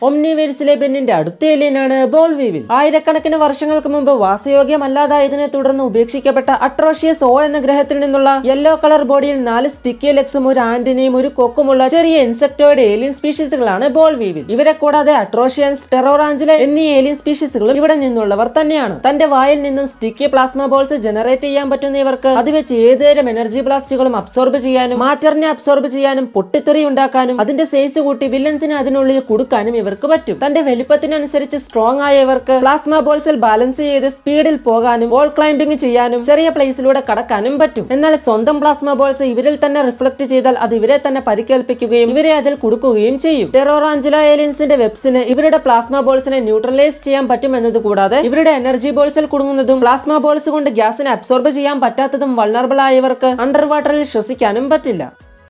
ഒംനിവേഴ്സിലെ ബെന്നിന്റെ അടുത്ത ഏലിയനാണ് ബോൾവീവിൽ ആയിരക്കണക്കിന് വർഷങ്ങൾക്ക് മുമ്പ് വാസയോഗ്യമല്ലാതായതിനെ തുടർന്ന് ഉപേക്ഷിക്കപ്പെട്ട അട്രോഷ്യസ് ഓ എന്ന ഗ്രഹത്തിൽ നിന്നുള്ള യെല്ലോ കളർ ബോഡിയിൽ നാല് സ്റ്റിക്കി ലെഗ്സും ഒരു ആന്റിനെയും ഒരു കൊക്കുമുള്ള ചെറിയ ഇൻസെക്ടോയിഡ് ഏലിയൻ സ്പീഷീസുകളാണ് ബോൾവീവിൽ ഇവരെ കൂടാതെ അട്രോഷ്യൻസ് ടെറോറാഞ്ചിലെ എന്നീ ഏലിയൻ സ്പീഷീസുകളും ഇവിടെ നിന്നുള്ളവർ തന്നെയാണ് തന്റെ വായിൽ നിന്നും സ്റ്റിക്കി പ്ലാസ്മ ബോൾസ് ജനറേറ്റ് ചെയ്യാൻ പറ്റുന്ന ഇവർക്ക് അത് വെച്ച് ഏതുതരം എനർജി ബ്ലാസ്റ്റുകളും അബ്സോർബ് ചെയ്യാനും മാറ്ററിനെ അബ്സോർബ് ചെയ്യാനും പൊട്ടിത്തെറി ഉണ്ടാക്കാനും അതിന്റെ സൈസ് കൂട്ടി വില്ലൻസിനെ അതിനുള്ളിൽ കൊടുക്കാനും ഇവർക്ക് പറ്റും തന്റെ വലിപ്പത്തിനനുസരിച്ച് സ്ട്രോങ് ആയ ഇവർക്ക് പ്ലാസ്മ ബോൾസിൽ ബാലൻസ് ചെയ്ത് സ്പീഡിൽ പോകാനും വോൾ ക്ലൈംബിംഗ് ചെയ്യാനും ചെറിയ പ്ലേസിലൂടെ കടക്കാനും പറ്റും എന്നാൽ സ്വന്തം പ്ലാസ്മ ബോൾസ് ഇവരിൽ തന്നെ റിഫ്ലക്ട് ചെയ്താൽ അത് ഇവരെ തന്നെ പരിക്കേൽപ്പിക്കുകയും ഇവരെ അതിൽ കുടുക്കുകയും ചെയ്യും ടെറോറാഞ്ചുല ഏലിയൻസിന്റെ വെബ്സിന് ഇവരുടെ പ്ലാസ്മ ബോൾസിനെ ന്യൂട്രലൈസ് ചെയ്യാൻ പറ്റും എന്നത് കൂടാതെ ഇവരുടെ എനർജി ബോൾസിൽ കുടുങ്ങുന്നതും പ്ലാസ്മ ബോൾസ് കൊണ്ട് ഗ്യാസിനെ അബ്സോർബ് ചെയ്യാൻ പറ്റാത്തതും വൾണറബിൾ ആയവർക്ക് അണ്ടർ വാട്ടറിൽ ശ്വസിക്കാനും പറ്റില്ല